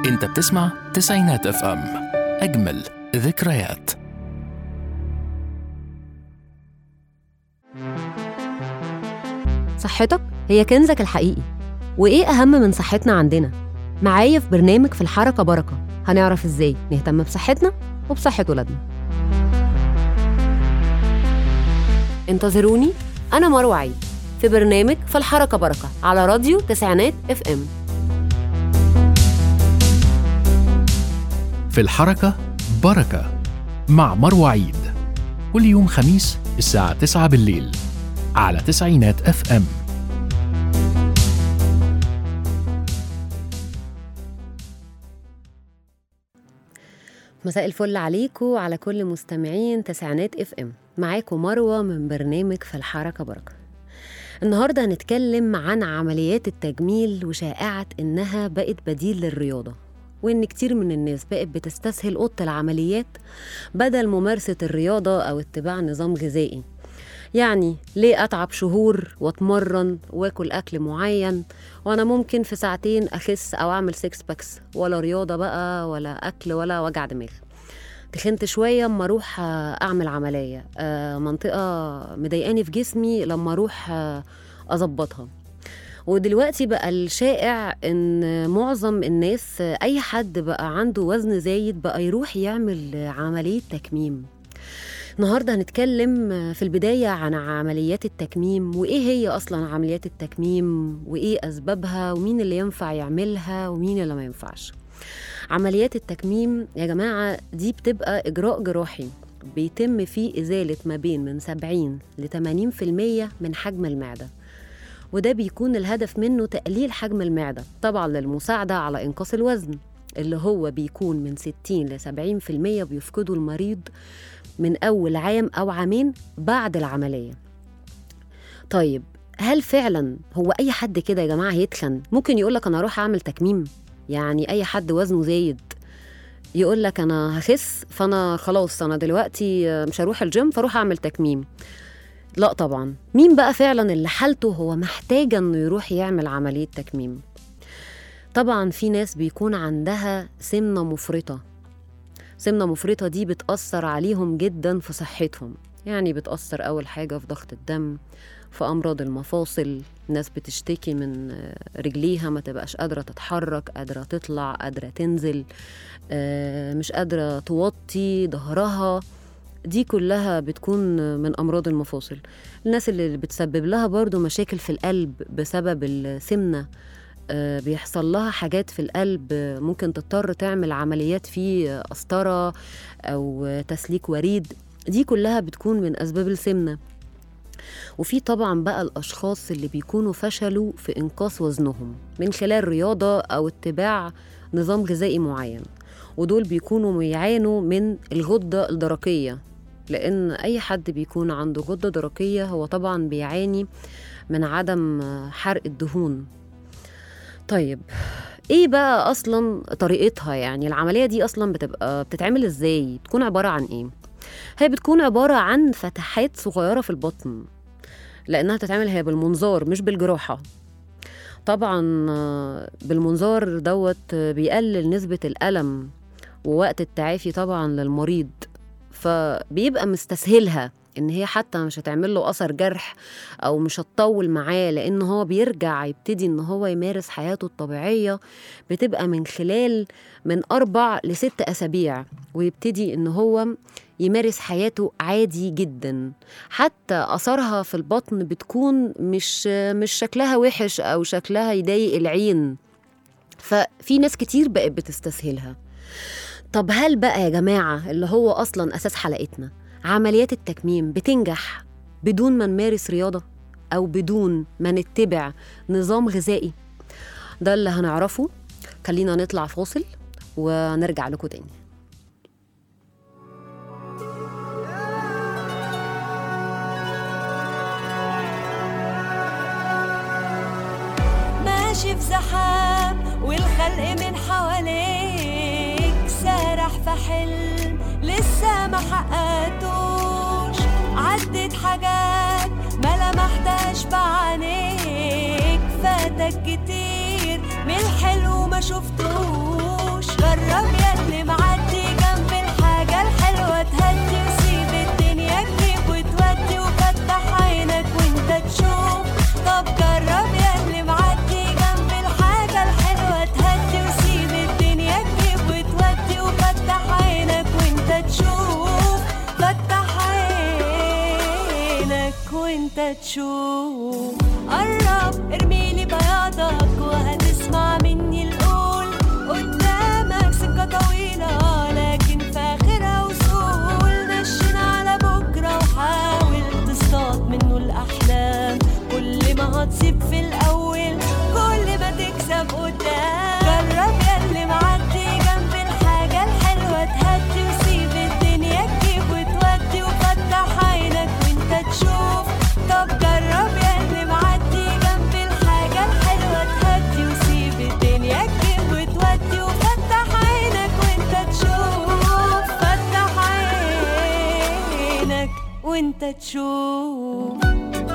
انت بتسمع تسعينات اف ام اجمل ذكريات صحتك هي كنزك الحقيقي وإيه أهم من صحتنا عندنا؟ معايا في برنامج في الحركة بركة هنعرف إزاي نهتم بصحتنا وبصحة ولادنا انتظروني أنا مروة عيد في برنامج في الحركة بركة على راديو تسعينات اف ام في الحركة بركة مع مروة عيد كل يوم خميس الساعة 9 بالليل على تسعينات اف ام مساء الفل عليكم وعلى كل مستمعين تسعينات اف ام معاكم مروة من برنامج في الحركة بركة النهاردة هنتكلم عن عمليات التجميل وشائعة إنها بقت بديل للرياضة وإن كتير من الناس بقت بتستسهل أوضة العمليات بدل ممارسة الرياضة أو اتباع نظام غذائي يعني ليه أتعب شهور وأتمرن وآكل أكل معين وأنا ممكن في ساعتين أخس أو أعمل سيكس باكس ولا رياضة بقى ولا أكل ولا وجع دماغ تخنت شوية أما أروح آه، أعمل عملية آه، منطقة مضايقاني في جسمي لما أروح آه، أظبطها ودلوقتي بقى الشائع ان معظم الناس آه، اي حد بقى عنده وزن زايد بقى يروح يعمل آه، عملية تكميم النهارده هنتكلم في البدايه عن عمليات التكميم وايه هي اصلا عمليات التكميم وايه اسبابها ومين اللي ينفع يعملها ومين اللي ما ينفعش عمليات التكميم يا جماعه دي بتبقى اجراء جراحي بيتم فيه ازاله ما بين من 70 ل 80% من حجم المعده وده بيكون الهدف منه تقليل حجم المعده طبعا للمساعده على انقاص الوزن اللي هو بيكون من 60 ل 70% بيفقده المريض من أول عام أو عامين بعد العملية طيب هل فعلا هو أي حد كده يا جماعة يتخن ممكن يقولك أنا أروح أعمل تكميم يعني أي حد وزنه زايد يقول لك أنا هخس فأنا خلاص أنا دلوقتي مش هروح الجيم فاروح أعمل تكميم لا طبعا مين بقى فعلا اللي حالته هو محتاج انه يروح يعمل عملية تكميم طبعا في ناس بيكون عندها سمنة مفرطة سمنة مفرطة دي بتأثر عليهم جدا في صحتهم يعني بتأثر أول حاجة في ضغط الدم في أمراض المفاصل ناس بتشتكي من آه، رجليها ما تبقاش قادرة تتحرك قادرة تطلع قادرة تنزل آه، مش قادرة توطي ظهرها دي كلها بتكون من أمراض المفاصل الناس اللي بتسبب لها برضو مشاكل في القلب بسبب السمنة آه، بيحصل لها حاجات في القلب آه، ممكن تضطر تعمل عمليات في آه، قسطرة أو آه، تسليك وريد دي كلها بتكون من أسباب السمنة وفي طبعا بقى الأشخاص اللي بيكونوا فشلوا في إنقاص وزنهم من خلال رياضة أو اتباع نظام غذائي معين ودول بيكونوا بيعانوا من الغدة الدرقية لأن أي حد بيكون عنده غدة درقية هو طبعا بيعاني من عدم آه، حرق الدهون طيب ايه بقى اصلا طريقتها يعني العمليه دي اصلا بتبقى بتتعمل ازاي بتكون عباره عن ايه هي بتكون عباره عن فتحات صغيره في البطن لانها تتعمل هي بالمنظار مش بالجراحه طبعا آه، بالمنظار دوت آه، بيقلل نسبه الالم ووقت التعافي طبعا للمريض فبيبقى مستسهلها ان هي حتى مش هتعمل له اثر جرح او مش هتطول معاه لان هو بيرجع يبتدي ان هو يمارس حياته الطبيعيه بتبقى من خلال من اربع لست اسابيع ويبتدي ان هو يمارس حياته عادي جدا حتى اثرها في البطن بتكون مش مش شكلها وحش او شكلها يضايق العين ففي ناس كتير بقت بتستسهلها طب هل بقى يا جماعه اللي هو اصلا اساس حلقتنا عمليات التكميم بتنجح بدون ما نمارس رياضه او بدون ما نتبع نظام غذائي ده اللي هنعرفه خلينا نطلع فاصل ونرجع لكم تاني ماشي في زحام والخلق من حواليك سارح في حلم لسه ما حققتوش عدت حاجات ما لمحتهاش بعينيك فاتك كتير من الحلو ما شفتوش تشوف قرب ارميلي بياضك وهتسمع مني القول قدامك سكة طويلة لكن في آخرها وصول نشن على بكرة وحاول تصطاد منه الأحلام كل ما هتصيب في الأول كل ما تكسب قدام جرب ياللي معدي جنب الحاجة الحلوة تهدي وسيب الدنيا تجيب وتودي وفتح عينك وانت تشوف طب جرب ياللي معدي جنب الحاجة الحلوة تهدي وسيب الدنيا تجيب وتودي وفتح عينك وانت تشوف فتح عينك وانت تشوف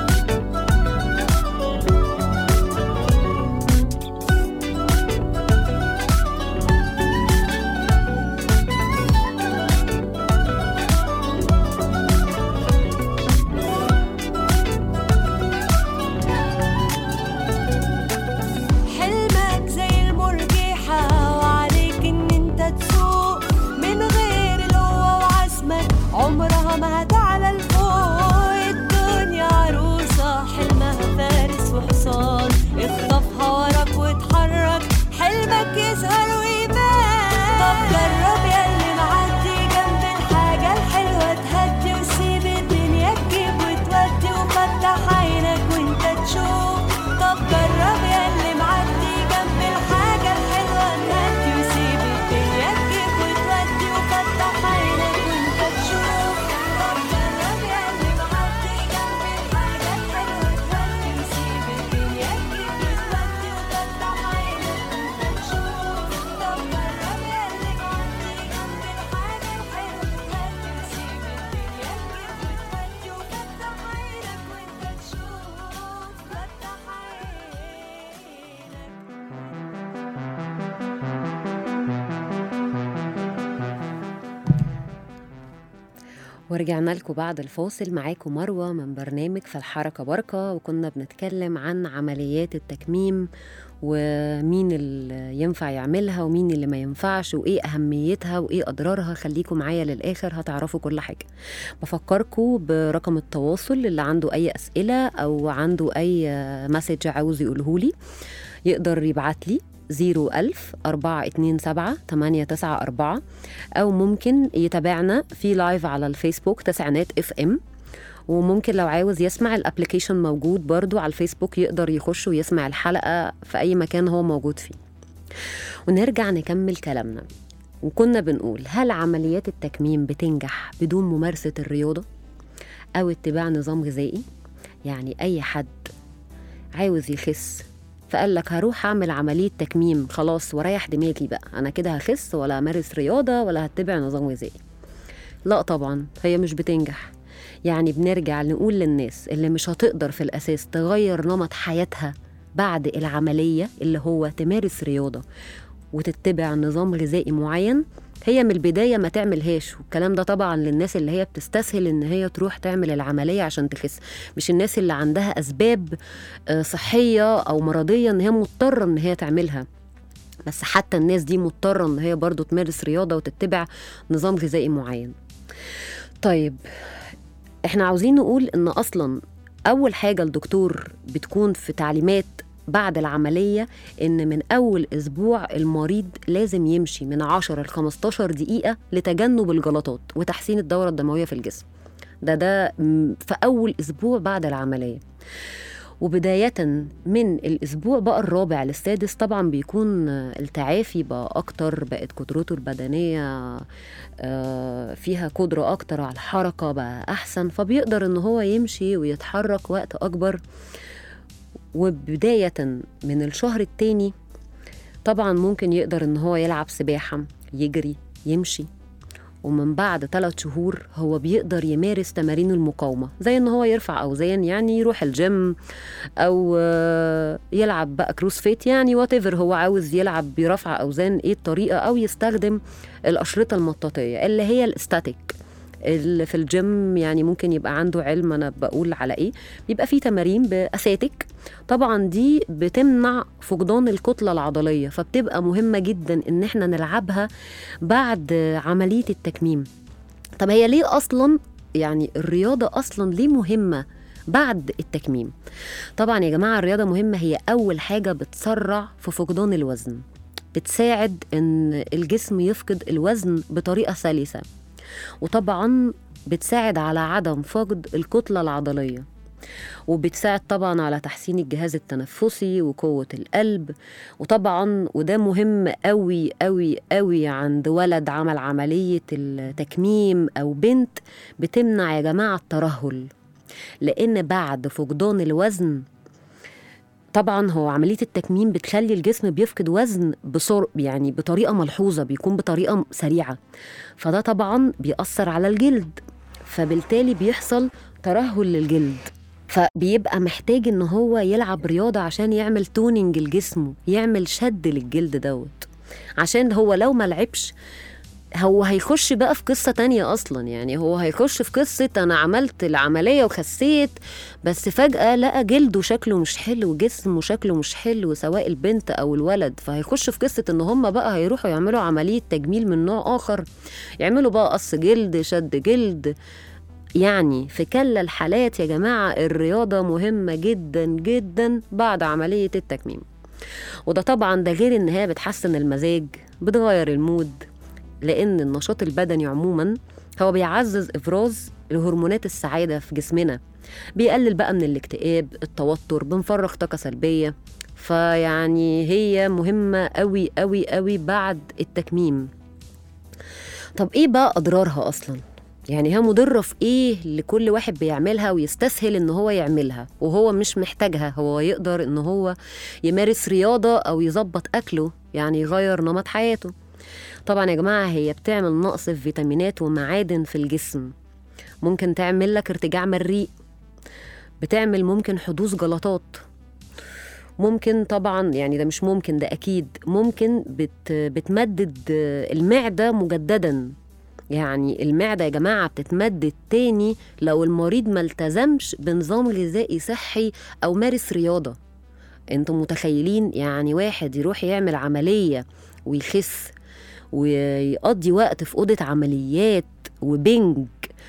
حلمك زي المرجحة وعليك ان انت تسوق من غير القوة وعزمك عمرها ما هتعلى لفوق الدنيا عروسة حلمها فارس وحصان اخطفها وراك واتحرك حلمك يظهر ويبان طب جرب ياللي معدي جنب الحاجة الحلوة تهدي وسيب الدنيا تجيب وتودي وفتح عينك وانت تشوف طب جرب ياللي معدي جنب الحاجة الحلوة تهدي وسيب الدنيا تجيب وتودي وفتح عينك وانت تشوف طب جرب ياللي معدي جنب الحاجة الحلوة تهدي وسيب الدنيا تجيب وتودي وفتح عينك وانت تشوف طب جرب ياللي معدي جنب الحاجة الحلوة تهدي وسيب الدنيا تجيب وتودي وفتح عينك وانت تشوف فتح عينك ورجعنا لكم بعد الفاصل معاكم مروة من برنامج في الحركة بركة وكنا بنتكلم عن عمليات التكميم ومين اللي ينفع يعملها ومين اللي ما ينفعش وإيه أهميتها وإيه أضرارها خليكم معايا للآخر هتعرفوا كل حاجة بفكركم برقم التواصل اللي عنده أي أسئلة أو عنده أي مسج عاوز يقولهولي يقدر يبعت لي 01000 427 894 أو ممكن يتابعنا في لايف على الفيسبوك تسعينات اف ام وممكن لو عاوز يسمع الابلكيشن موجود برضو على الفيسبوك يقدر يخش ويسمع الحلقة في أي مكان هو موجود فيه ونرجع نكمل كلامنا وكنا بنقول هل عمليات التكميم بتنجح بدون ممارسة الرياضة أو اتباع نظام غذائي يعني أي حد عاوز يخس فقال لك هروح اعمل عمليه تكميم خلاص واريح دماغي بقى انا كده هخس ولا امارس رياضه ولا هتبع نظام غذائي لا طبعا هي مش بتنجح يعني بنرجع نقول للناس اللي مش هتقدر في الاساس تغير نمط حياتها بعد العمليه اللي هو تمارس رياضه وتتبع نظام غذائي معين هي من البدايه ما تعملهاش والكلام ده طبعا للناس اللي هي بتستسهل ان هي تروح تعمل العمليه عشان تخس مش الناس اللي عندها اسباب آه، صحيه او مرضيه ان هي مضطره ان هي تعملها بس حتى الناس دي مضطره ان هي برضو تمارس رياضه وتتبع نظام غذائي معين طيب احنا عاوزين نقول ان اصلا اول حاجه الدكتور بتكون في تعليمات بعد العملية إن من أول أسبوع المريض لازم يمشي من 10 ل 15 دقيقة لتجنب الجلطات وتحسين الدورة الدموية في الجسم ده ده م- في أول أسبوع بعد العملية وبداية من الأسبوع بقى الرابع للسادس طبعا بيكون آه، التعافي بقى أكتر بقت قدرته البدنية آه، فيها قدرة أكتر على الحركة بقى أحسن فبيقدر إن هو يمشي ويتحرك وقت أكبر وبداية من الشهر التاني طبعا ممكن يقدر إن هو يلعب سباحة يجري يمشي ومن بعد ثلاث شهور هو بيقدر يمارس تمارين المقاومة زي إن هو يرفع أوزان يعني يروح الجيم أو آه، يلعب بقى كروسفيت يعني وات هو عاوز يلعب برفع أوزان إيه الطريقة أو يستخدم الأشرطة المطاطية اللي هي الاستاتيك اللي في الجيم يعني ممكن يبقى عنده علم انا بقول على ايه بيبقى فيه تمارين باساتيك طبعا دي بتمنع فقدان الكتله العضليه فبتبقى مهمه جدا ان احنا نلعبها بعد عمليه التكميم طب هي ليه اصلا يعني الرياضه اصلا ليه مهمه بعد التكميم طبعا يا جماعة الرياضة مهمة هي أول حاجة بتسرع في فقدان الوزن بتساعد إن الجسم يفقد الوزن بطريقة سلسة وطبعا بتساعد على عدم فقد الكتلة العضلية وبتساعد طبعا على تحسين الجهاز التنفسي وقوة القلب وطبعا وده مهم قوي قوي قوي عند ولد عمل عملية التكميم أو بنت بتمنع يا جماعة الترهل لأن بعد فقدان الوزن طبعا هو عملية التكميم بتخلي الجسم بيفقد وزن بسر يعني بطريقة ملحوظة بيكون بطريقة سريعة فده طبعا بيأثر على الجلد فبالتالي بيحصل ترهل للجلد فبيبقى محتاج ان هو يلعب رياضة عشان يعمل تونينج لجسمه يعمل شد للجلد دوت عشان هو لو ما لعبش هو هيخش بقى في قصة تانية أصلا يعني هو هيخش في قصة أنا عملت العملية وخسيت بس فجأة لقى جلده شكله مش حلو جسمه شكله مش حلو سواء البنت أو الولد فهيخش في قصة إن هما بقى هيروحوا يعملوا عملية تجميل من نوع آخر يعملوا بقى قص جلد شد جلد يعني في كلا الحالات يا جماعة الرياضة مهمة جدا جدا بعد عملية التكميم وده طبعا ده غير ان هي بتحسن المزاج بتغير المود لان النشاط البدني عموما هو بيعزز افراز الهرمونات السعاده في جسمنا بيقلل بقى من الاكتئاب التوتر بنفرغ طاقه سلبيه فيعني هي مهمه قوي قوي قوي بعد التكميم طب ايه بقى اضرارها اصلا يعني هي مضرة في ايه لكل واحد بيعملها ويستسهل ان هو يعملها وهو مش محتاجها هو يقدر ان هو يمارس رياضة او يظبط اكله يعني يغير نمط حياته طبعا يا جماعة هي بتعمل نقص في فيتامينات ومعادن في الجسم ممكن تعمل لك ارتجاع مريء بتعمل ممكن حدوث جلطات ممكن طبعا يعني ده مش ممكن ده اكيد ممكن بت بتمدد المعده مجددا يعني المعده يا جماعه بتتمدد تاني لو المريض ما التزمش بنظام غذائي صحي او مارس رياضه انتم متخيلين يعني واحد يروح يعمل عمليه ويخس ويقضي وقت في اوضه عمليات وبنج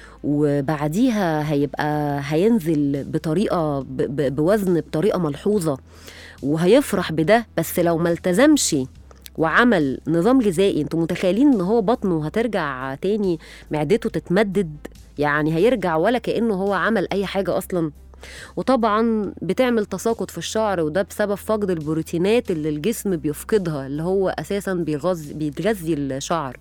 وبعديها هيبقى هينزل بطريقه ب- ب- بوزن بطريقه ملحوظه وهيفرح بده بس لو ما التزمش وعمل نظام غذائي انتوا متخيلين ان هو بطنه هترجع تاني معدته تتمدد يعني هيرجع ولا كانه هو عمل اي حاجه اصلا وطبعا بتعمل تساقط في الشعر وده بسبب فقد البروتينات اللي الجسم بيفقدها اللي هو اساسا بيغذي بيتغذي الشعر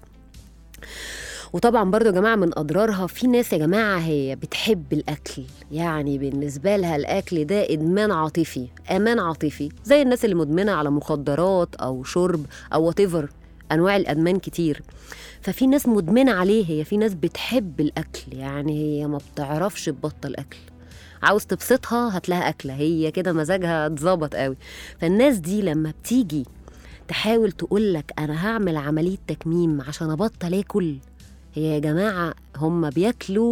وطبعا برضو يا جماعه من اضرارها في ناس يا جماعه هي بتحب الاكل يعني بالنسبه لها الاكل ده ادمان عاطفي امان عاطفي زي الناس اللي مدمنه على مخدرات او شرب او وات انواع الادمان كتير ففي ناس مدمنه عليه هي في ناس بتحب الاكل يعني هي ما بتعرفش تبطل اكل عاوز تبسطها هتلاقيها اكله هي كده مزاجها اتظبط قوي فالناس دي لما بتيجي تحاول تقول لك انا هعمل عمليه تكميم عشان ابطل اكل هي يا جماعه هم بياكلوا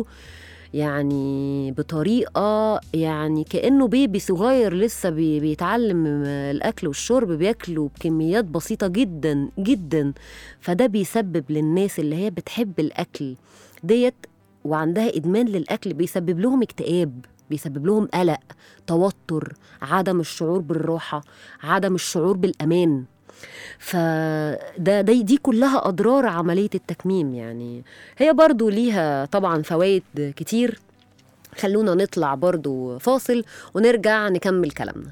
يعني بطريقه يعني كانه بيبي صغير لسه بي بيتعلم الاكل والشرب بياكلوا بكميات بسيطه جدا جدا فده بيسبب للناس اللي هي بتحب الاكل ديت وعندها ادمان للاكل بيسبب لهم اكتئاب بيسبب لهم قلق توتر عدم الشعور بالراحه عدم الشعور بالامان فده دي, دي كلها اضرار عمليه التكميم يعني هي برضو ليها طبعا فوائد كتير خلونا نطلع برضو فاصل ونرجع نكمل كلامنا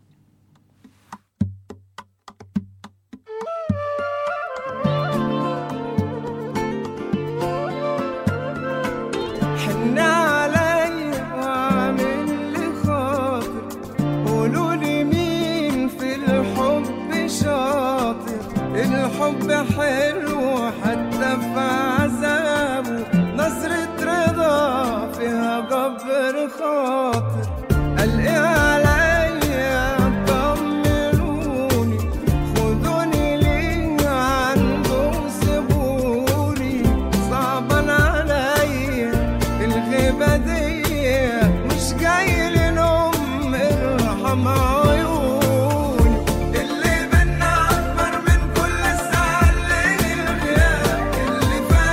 حن عليا واعمل لي خاطر قولوا لي مين في الحب شاطر الحب حلو حتى في عذابه نظرة رضا فيها جبر خاطر قال ايه عليا طمنوني خدوني ليه عنده سيبوني صعبان عليا الغيبة دي مش جاي لنوم ارحم عيوني اللي بينا أكبر من كل الزعل الغياب اللي فات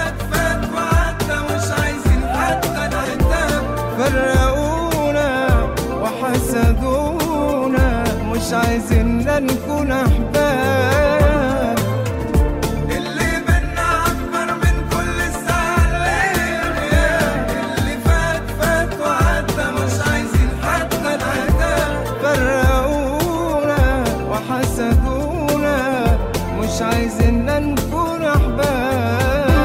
فرقونا مش عايزيننا نكون احباب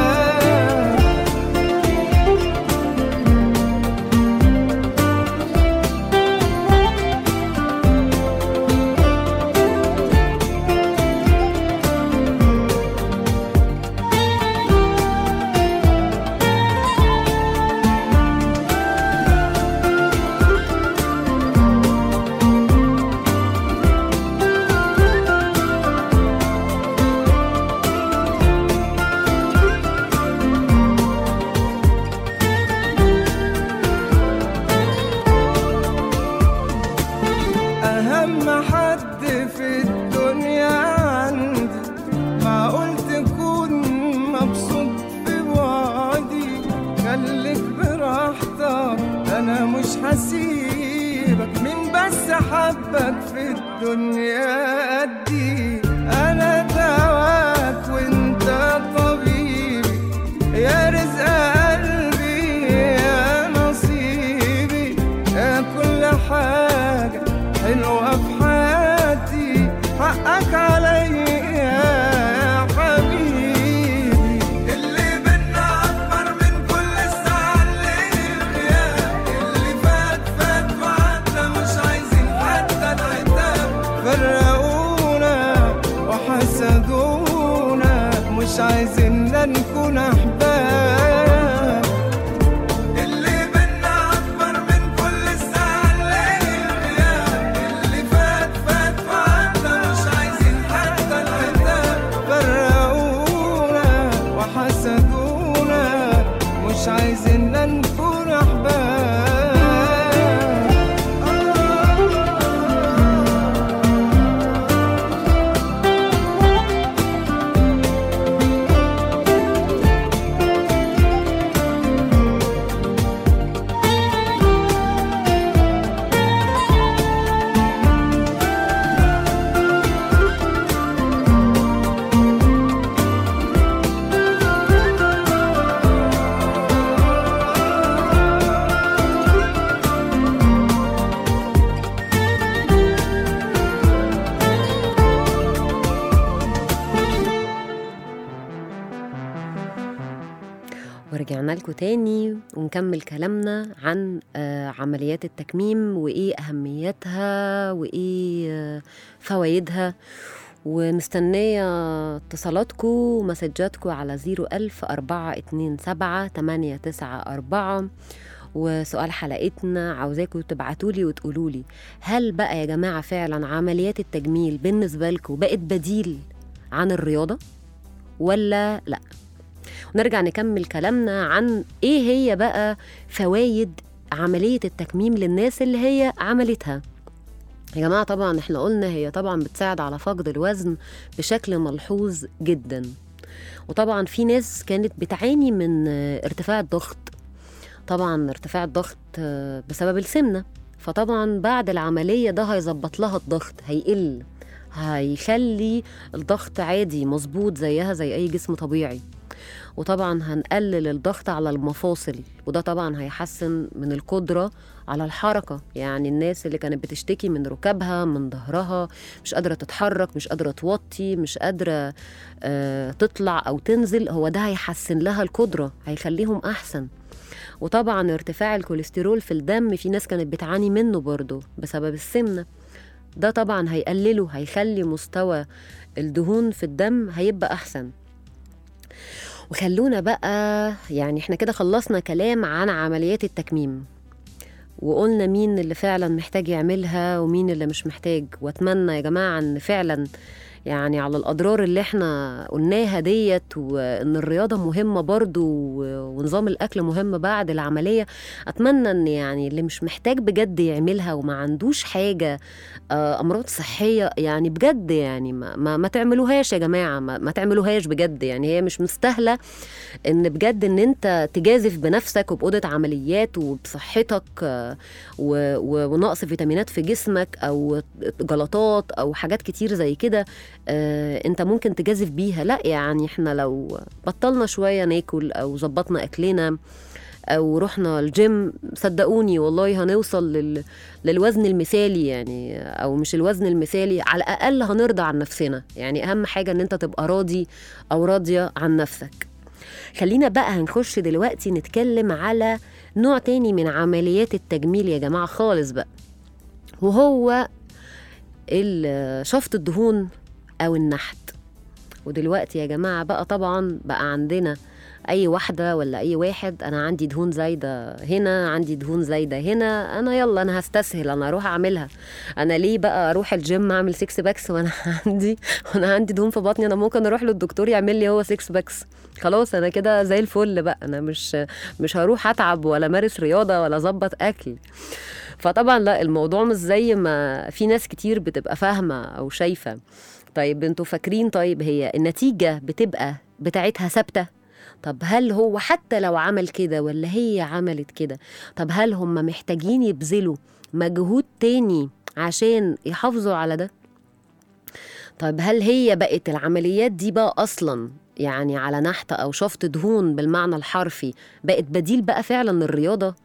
أهم حد في الدنيا عندي معقول تكون مبسوط في بعدي خليك براحتك أنا مش هسيبك مين بس حبك في الدنيا قدي أنا دواك وأنت طبيبي يا رزق قلبي يا نصيبي يا كل حاجة حلوة في حياتي حقك عليا يا حبيبي اللي بينا أكبر من كل الساعة اللي الغياب اللي فات فات وعدنا مش عايزين حتى العتاب فرقونا وحسدونا مش عايزيننا نكون أحباب اللي بينا أكبر من كل الساعة اللي الغياب اللي فات فات وعدنا مش عايزين حتى العتاب فرقونا وحسدونا مش عايزيننا نكون أحباب ورجعنا لكم تاني ونكمل كلامنا عن آه، عمليات التكميم وإيه أهميتها وإيه آه، فوائدها ومستنية اتصالاتكم ومسجاتكم على 01000 427 894 وسؤال حلقتنا عاوزاكم تبعتولي وتقولولي هل بقى يا جماعة فعلا عمليات التجميل بالنسبة لكم بقت بديل عن الرياضة ولا لأ ونرجع نكمل كلامنا عن ايه هي بقى فوائد عملية التكميم للناس اللي هي عملتها يا جماعة طبعا احنا قلنا هي طبعا بتساعد على فقد الوزن بشكل ملحوظ جدا وطبعا في ناس كانت بتعاني من آه، ارتفاع الضغط طبعا ارتفاع الضغط آه، بسبب السمنة فطبعا بعد العملية ده هيظبط لها الضغط هيقل هيخلي الضغط عادي مظبوط زيها زي أي جسم طبيعي وطبعا هنقلل الضغط على المفاصل وده طبعا هيحسن من القدرة على الحركة يعني الناس اللي كانت بتشتكي من ركبها من ظهرها مش قادرة تتحرك مش قادرة توطي مش قادرة آه تطلع أو تنزل هو ده هيحسن لها القدرة هيخليهم أحسن وطبعا ارتفاع الكوليسترول في الدم في ناس كانت بتعاني منه برضه بسبب السمنة ده طبعا هيقلله هيخلي مستوى الدهون في الدم هيبقى أحسن وخلونا بقى يعني احنا كده خلصنا كلام عن عمليات التكميم وقلنا مين اللي فعلا محتاج يعملها ومين اللي مش محتاج واتمنى يا جماعة ان فعلا يعني على الأضرار اللي احنا قلناها ديت وإن الرياضة مهمة برضو و- ونظام الأكل مهم بعد العملية أتمنى إن يعني اللي مش محتاج بجد يعملها وما عندوش حاجة آه، أمراض صحية يعني بجد يعني ما, ما, ما تعملوهاش يا جماعة ما, ما تعملوهاش بجد يعني هي مش مستاهلة إن بجد إن أنت تجازف بنفسك وبأوضة عمليات وبصحتك آه، و- و- ونقص فيتامينات في جسمك أو جلطات أو حاجات كتير زي كده آه، انت ممكن تجازف بيها لا يعني احنا لو بطلنا شويه ناكل او ظبطنا اكلنا او رحنا الجيم صدقوني والله هنوصل لل... للوزن المثالي يعني او مش الوزن المثالي على الاقل هنرضى عن نفسنا يعني اهم حاجه ان انت تبقى راضي او راضيه عن نفسك خلينا بقى هنخش دلوقتي نتكلم على نوع تاني من عمليات التجميل يا جماعه خالص بقى وهو ال- شفط الدهون او النحت ودلوقتي يا جماعه بقى طبعا بقى عندنا اي واحده ولا اي واحد انا عندي دهون زايده هنا عندي دهون زايده هنا انا يلا انا هستسهل انا اروح اعملها انا ليه بقى اروح الجيم اعمل سكس باكس وانا عندي وانا عندي دهون في بطني انا ممكن اروح للدكتور يعمل لي هو سكس باكس خلاص انا كده زي الفل بقى انا مش مش هروح اتعب ولا مارس رياضه ولا اظبط اكل فطبعا لا الموضوع مش زي ما في ناس كتير بتبقى فاهمه او شايفه طيب انتوا فاكرين طيب هي النتيجه بتبقى بتاعتها ثابته طب هل هو حتى لو عمل كده ولا هي عملت كده طب هل هم محتاجين يبذلوا مجهود تاني عشان يحافظوا على ده طيب هل هي بقت العمليات دي بقى اصلا يعني على نحت او شفط دهون بالمعنى الحرفي بقت بديل بقى فعلا للرياضه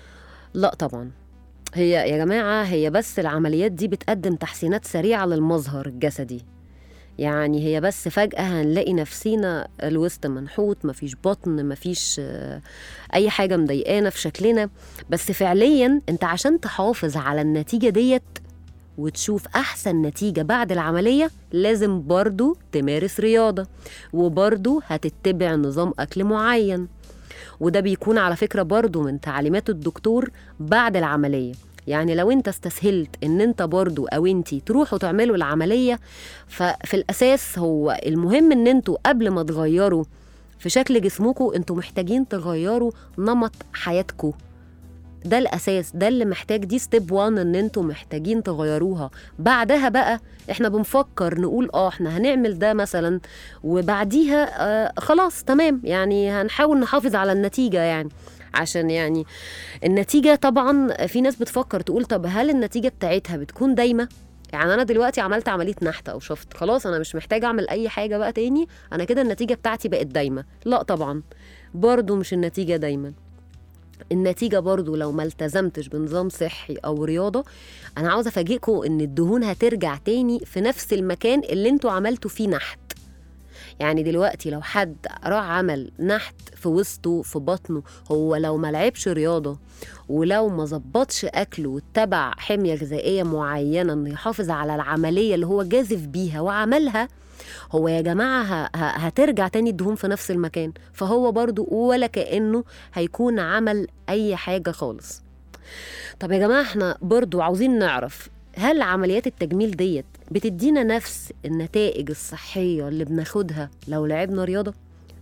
لا طبعا هي يا جماعه هي بس العمليات دي بتقدم تحسينات سريعه للمظهر الجسدي يعني هي بس فجأة هنلاقي نفسينا الوسط منحوت مفيش بطن مفيش آه، أي حاجة مضايقانا في شكلنا بس فعليا أنت عشان تحافظ على النتيجة ديت وتشوف أحسن نتيجة بعد العملية لازم برضو تمارس رياضة وبرضو هتتبع نظام أكل معين وده بيكون على فكرة برضو من تعليمات الدكتور بعد العملية يعني لو انت استسهلت ان انت برضو او انتي تروحوا تعملوا العملية ففي الاساس هو المهم ان انتوا قبل ما تغيروا في شكل جسمكم انتوا محتاجين تغيروا نمط حياتكم ده الاساس ده اللي محتاج دي ستيب 1 ان انتوا محتاجين تغيروها بعدها بقى احنا بنفكر نقول اه احنا هنعمل ده مثلا وبعديها آه خلاص تمام يعني هنحاول نحافظ على النتيجة يعني عشان يعني النتيجة طبعا في ناس بتفكر تقول طب هل النتيجة بتاعتها بتكون دايمة يعني انا دلوقتي عملت عمليه نحت او شفت خلاص انا مش محتاجه اعمل اي حاجه بقى تاني انا كده النتيجه بتاعتي بقت دايمه لا طبعا برضو مش النتيجه دايما النتيجة برضو لو ما التزمتش بنظام صحي أو رياضة أنا عاوزة أفاجئكم إن الدهون هترجع تاني في نفس المكان اللي انتوا عملتوا فيه نحت يعني دلوقتي لو حد راح عمل نحت في وسطه في بطنه هو لو ما لعبش رياضة ولو ما ظبطش أكله واتبع حمية غذائية معينة إنه يحافظ على العملية اللي هو جازف بيها وعملها هو يا جماعة ه- ه- هترجع تاني الدهون في نفس المكان فهو برضو ولا كأنه هيكون عمل أي حاجة خالص طب يا جماعة احنا برضو عاوزين نعرف هل عمليات التجميل ديت بتدينا نفس النتائج الصحية اللي بناخدها لو لعبنا رياضة؟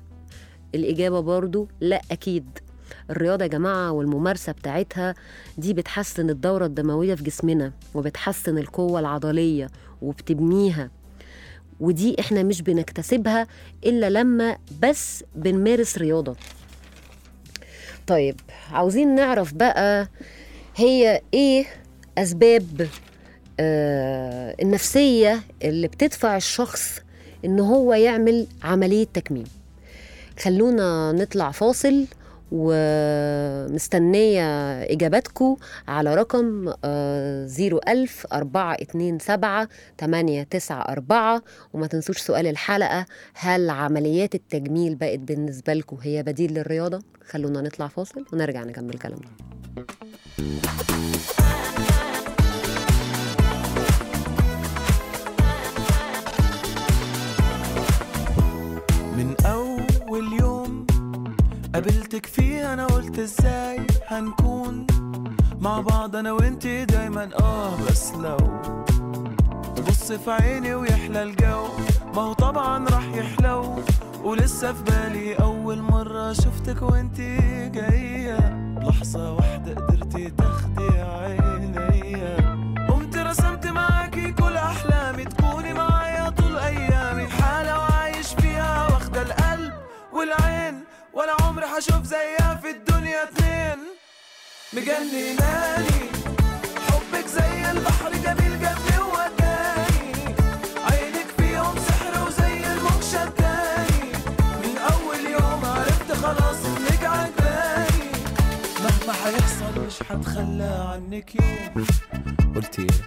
الإجابة برضو لا أكيد الرياضة يا جماعة والممارسة بتاعتها دي بتحسن الدورة الدموية في جسمنا وبتحسن القوة العضلية وبتبنيها ودي احنا مش بنكتسبها إلا لما بس بنمارس رياضة طيب عاوزين نعرف بقى هي ايه أسباب آه النفسية اللي بتدفع الشخص إن هو يعمل عملية تكميم خلونا نطلع فاصل ومستنية إجاباتكم على رقم زيرو ألف أربعة اتنين سبعة تمانية تسعة أربعة وما تنسوش سؤال الحلقة هل عمليات التجميل بقت بالنسبة لكم هي بديل للرياضة؟ خلونا نطلع فاصل ونرجع نكمل كلامنا من أول يوم قابلتك فيه أنا قلت إزاي هنكون مع بعض أنا وإنتي دايما آه بس لو بص في عيني ويحلى الجو ما هو طبعا راح يحلو ولسه في بالي أول مرة شفتك وإنتي جاية لحظة واحدة قدرتي تاخدي عينيا قمت رسمت معاكي كل أحلامي تكوني معايا طول أيامي حالة وعايش فيها واخدة القلب والعين ولا عمري حشوف زيها في الدنيا اتنين مجنناني حبك زي البحر جميل جنبي ووداني عينك فيهم سحر وزي الموج شداني من اول يوم عرفت خلاص انك عجباني هتخلى عنك يوم قلت ايه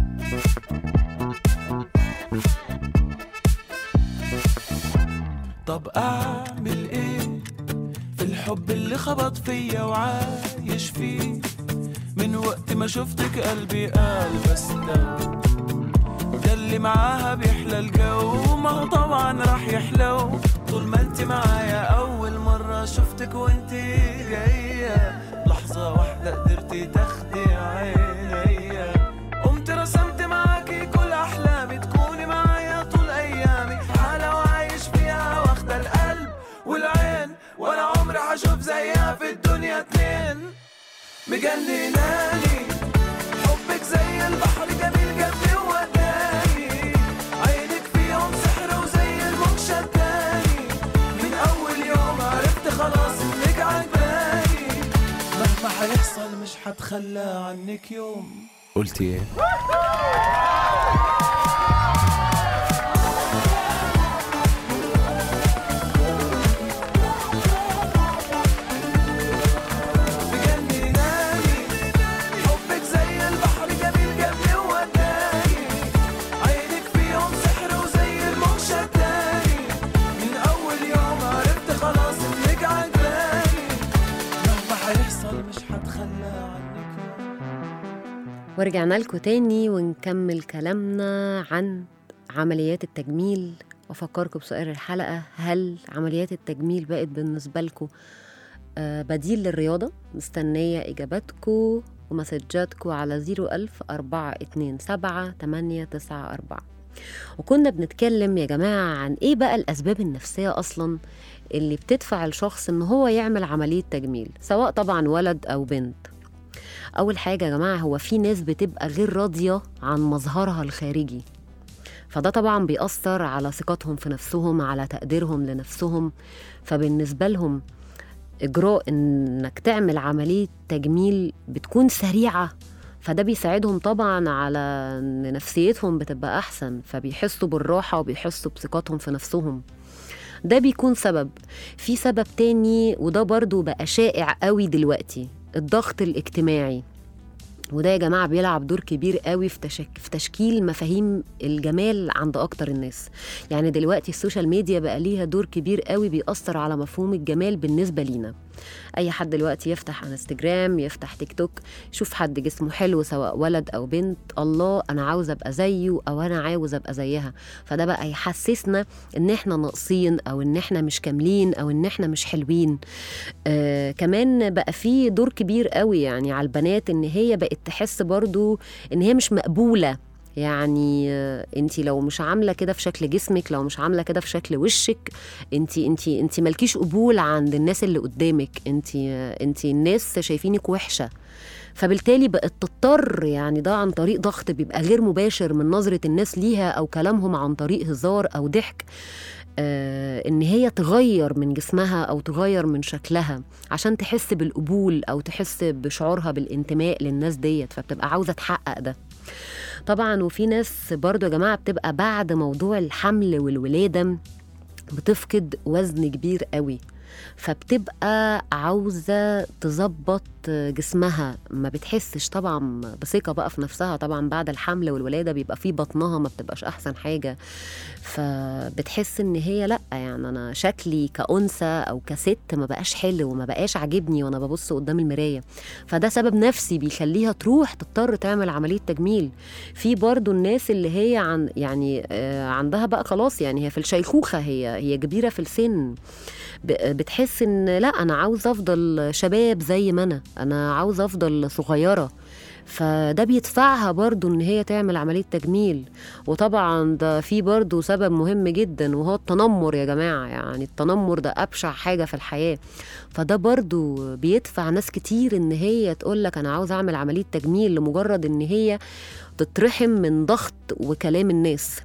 طب اعمل ايه في الحب اللي خبط فيا وعايش فيه من وقت ما شفتك قلبي قال بس لو ده اللي معاها بيحلى الجو ما هو طبعا راح يحلو طول ما انت معايا اول مرة شفتك وانت جاية لحظة واحدة قدرتي تاخدي عينيا قمت رسمت معاكي كل احلامي تكوني معايا طول ايامي حالة وعايش فيها واخدة القلب والعين ولا عمري هشوف زيها في الدنيا اتنين مجنناني حبك زي البحر جميل جنبي ووداني عينك فيهم سحر وزي الموج شداني من اول يوم عرفت خلاص انك عجباني مهما هيحصل مش هتخلى عنك يوم قلت ايه مجنناني حبك زي البحر جميل جنبي ووداني عينك فيهم سحر وزي الموج شداني من اول يوم عرفت خلاص انك عجباني مهما هيحصل مش هتخلى عنك ورجعنا لكم تاني ونكمل كلامنا عن عمليات التجميل وافكركم بسؤال الحلقه هل عمليات التجميل بقت بالنسبه لكم آه، بديل للرياضه مستنيه اجاباتكم ومسجاتكم على 01000 427 894 وكنا بنتكلم يا جماعه عن ايه بقى الاسباب النفسيه اصلا اللي بتدفع الشخص ان هو يعمل عمليه تجميل سواء طبعا ولد او بنت اول حاجه يا جماعه هو في ناس بتبقى غير راضيه عن مظهرها الخارجي فده طبعا بيأثر على ثقتهم في نفسهم على تقديرهم لنفسهم فبالنسبة لهم إجراء إنك تعمل عملية تجميل بتكون سريعة فده بيساعدهم طبعا على إن نفسيتهم بتبقى أحسن فبيحسوا بالراحة وبيحسوا بثقتهم في نفسهم ده بيكون سبب في سبب تاني وده برضو بقى شائع قوي دلوقتي الضغط الاجتماعي وده يا جماعة بيلعب دور كبير قوي في, تشك... في تشكيل مفاهيم الجمال عند أكتر الناس يعني دلوقتي السوشيال ميديا بقى ليها دور كبير قوي بيأثر على مفهوم الجمال بالنسبة لينا أي حد دلوقتي يفتح انستجرام يفتح تيك توك يشوف حد جسمه حلو سواء ولد أو بنت الله أنا عاوز أبقى زيه أو أنا عاوز أبقى زيها فده بقى يحسسنا إن إحنا ناقصين أو إن إحنا مش كاملين أو إن إحنا مش حلوين آه كمان بقى في دور كبير قوي يعني على البنات ان هي بقت تحس برضو ان هي مش مقبوله يعني انت لو مش عامله كده في شكل جسمك لو مش عامله كده في شكل وشك انت انت انت مالكيش قبول عند الناس اللي قدامك انت انت الناس شايفينك وحشه فبالتالي بقت تضطر يعني ده عن طريق ضغط بيبقى غير مباشر من نظره الناس ليها او كلامهم عن طريق هزار او ضحك آه، ان هي تغير من جسمها او تغير من شكلها عشان تحس بالقبول او تحس بشعورها بالانتماء للناس ديت فبتبقى عاوزه تحقق ده طبعا وفي ناس برضو يا جماعه بتبقى بعد موضوع الحمل والولاده بتفقد وزن كبير قوي فبتبقى عاوزة تظبط جسمها ما بتحسش طبعا بثقة بقى في نفسها طبعا بعد الحمل والولادة بيبقى في بطنها ما بتبقاش أحسن حاجة فبتحس إن هي لأ يعني أنا شكلي كأنثى أو كست ما بقاش حلو وما بقاش عاجبني وأنا ببص قدام المراية فده سبب نفسي بيخليها تروح تضطر تعمل عملية تجميل في برضو الناس اللي هي عن يعني آه، عندها بقى خلاص يعني هي في الشيخوخة هي هي كبيرة في السن ب- بتحس ان لا انا عاوزه افضل شباب زي ما انا انا عاوزه افضل صغيره فده بيدفعها برضو ان هي تعمل عمليه تجميل وطبعا ده في برضو سبب مهم جدا وهو التنمر يا جماعه يعني التنمر ده ابشع حاجه في الحياه فده برضو بيدفع ناس كتير ان هي تقول لك انا عاوزه اعمل عمليه تجميل لمجرد ان هي تترحم من ضغط وكلام الناس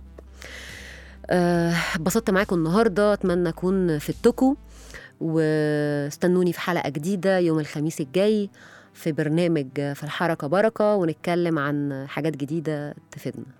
آه، اتبسطت معاكم النهارده اتمنى اكون فدتكم واستنوني في حلقه جديده يوم الخميس الجاي في برنامج في الحركه بركه ونتكلم عن حاجات جديده تفيدنا